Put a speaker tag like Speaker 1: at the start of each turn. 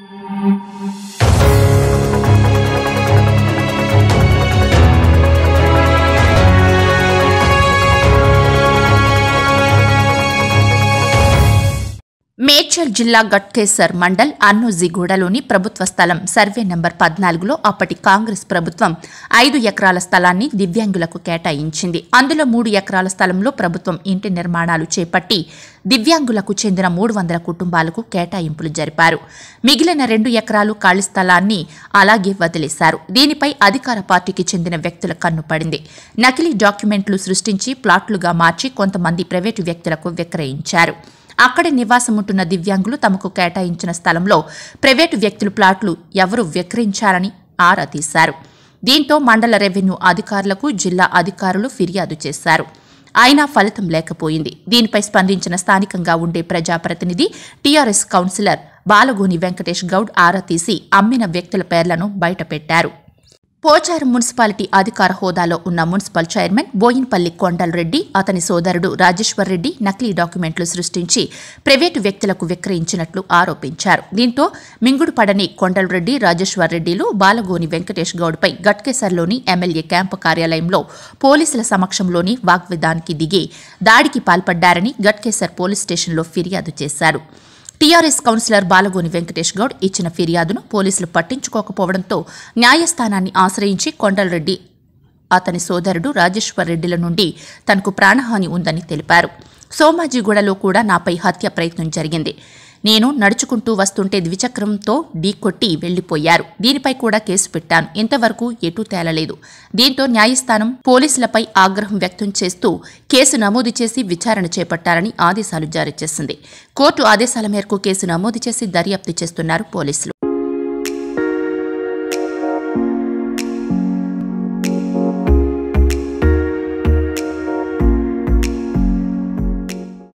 Speaker 1: మేడ్చల్ జిల్లా గట్కేసర్ మండల్ అన్నోజిగూడలోని ప్రభుత్వ స్థలం సర్వే నంబర్ పద్నాలుగులో అప్పటి కాంగ్రెస్ ప్రభుత్వం ఐదు ఎకరాల స్థలాన్ని దివ్యాంగులకు కేటాయించింది అందులో మూడు ఎకరాల స్థలంలో ప్రభుత్వం ఇంటి నిర్మాణాలు చేపట్టి దివ్యాంగులకు చెందిన మూడు వందల కుటుంబాలకు కేటాయింపులు జరిపారు మిగిలిన రెండు ఎకరాలు ఖాళీ స్థలాన్ని అలాగే వదిలేశారు దీనిపై అధికార పార్టీకి చెందిన వ్యక్తుల కన్ను పడింది నకిలీ డాక్యుమెంట్లు సృష్టించి ప్లాట్లుగా మార్చి కొంతమంది ప్రైవేటు వ్యక్తులకు విక్రయించారు అక్కడే నివాసముంటున్న దివ్యాంగులు తమకు కేటాయించిన స్థలంలో ప్రైవేటు వ్యక్తులు ప్లాట్లు ఎవరు విక్రయించారని ఆరా తీశారు దీంతో మండల రెవెన్యూ అధికారులకు జిల్లా అధికారులు ఫిర్యాదు చేశారు అయినా ఫలితం లేకపోయింది దీనిపై స్పందించిన స్థానికంగా ఉండే ప్రజాప్రతినిధి టీఆర్ఎస్ కౌన్సిలర్ బాలగోని వెంకటేష్ గౌడ్ ఆరా తీసి అమ్మిన వ్యక్తుల పేర్లను బయటపెట్టారు పోచారం మున్సిపాలిటీ అధికార హోదాలో ఉన్న మున్సిపల్ చైర్మన్ బోయిన్పల్లి కొండల్ రెడ్డి అతని సోదరుడు రాజేశ్వర్ రెడ్డి నకిలీ డాక్యుమెంట్లు సృష్టించి ప్రైవేటు వ్యక్తులకు విక్రయించినట్లు ఆరోపించారు దీంతో మింగుడు పడని కొండల్ రెడ్డి రాజేశ్వర్ రెడ్డిలు బాలగోని వెంకటేష్ గౌడ్పై గట్కేసర్లోని ఎమ్మెల్యే క్యాంపు కార్యాలయంలో పోలీసుల సమక్షంలోని వాగ్విదానికి దిగి దాడికి పాల్పడ్డారని గట్కేసర్ పోలీస్ స్టేషన్లో ఫిర్యాదు చేశారు టీఆర్ఎస్ కౌన్సిలర్ బాలగోని వెంకటేష్ గౌడ్ ఇచ్చిన ఫిర్యాదును పోలీసులు పట్టించుకోకపోవడంతో న్యాయస్థానాన్ని ఆశ్రయించి కొండలరెడ్డి అతని సోదరుడు రాజేశ్వర్ రెడ్డిల నుండి తనకు ప్రాణహాని ఉందని తెలిపారు సోమాజిగూడలో కూడా నాపై హత్య ప్రయత్నం జరిగింది నేను నడుచుకుంటూ వస్తుంటే ద్విచక్రంతో ఢీకొట్టి వెళ్లిపోయారు దీనిపై కూడా కేసు పెట్టాను ఇంతవరకు ఎటూ తేలలేదు దీంతో న్యాయస్థానం పోలీసులపై ఆగ్రహం వ్యక్తం చేస్తూ కేసు నమోదు చేసి విచారణ చేపట్టాలని ఆదేశాలు జారీ చేసింది కోర్టు ఆదేశాల మేరకు కేసు నమోదు చేసి దర్యాప్తు చేస్తున్నారు పోలీసులు